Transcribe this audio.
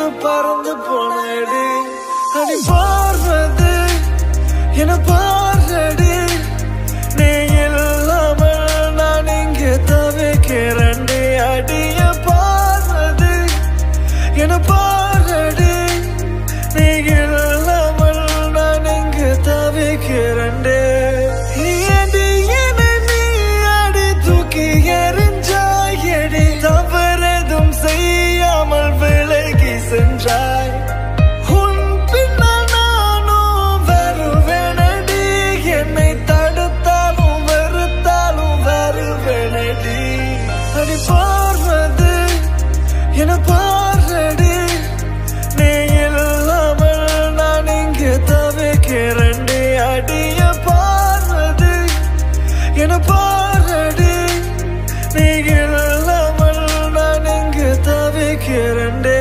பறந்து போனடி அடி பார்வது என பாரடி நீ இல்லாமல் நான் இங்கே தவிக்கிறண்டி அடிய பார்வது என பாரடி நீ இல்லாமல் நான் இங்கே தவிக்கிறண்டே ஏடி என்னை நீ அடி தூக்கி எறிஞ்சாயடி தவறெதும் செய்யாமல் விலகி சென்றாய் உன் பின்னால் நானும் வருவேனடி என்னை தடுத்தாலும் வெறுத்தாலும் வருவேனடி அடி பார்வது என பாரடி நீ இல்லாமல் நான் இங்கே தவிக்கிறண்டி அடிய பார்வது என பாரடி நீ இல்லாமல் நான் இங்கே தவிக்கிறண்டே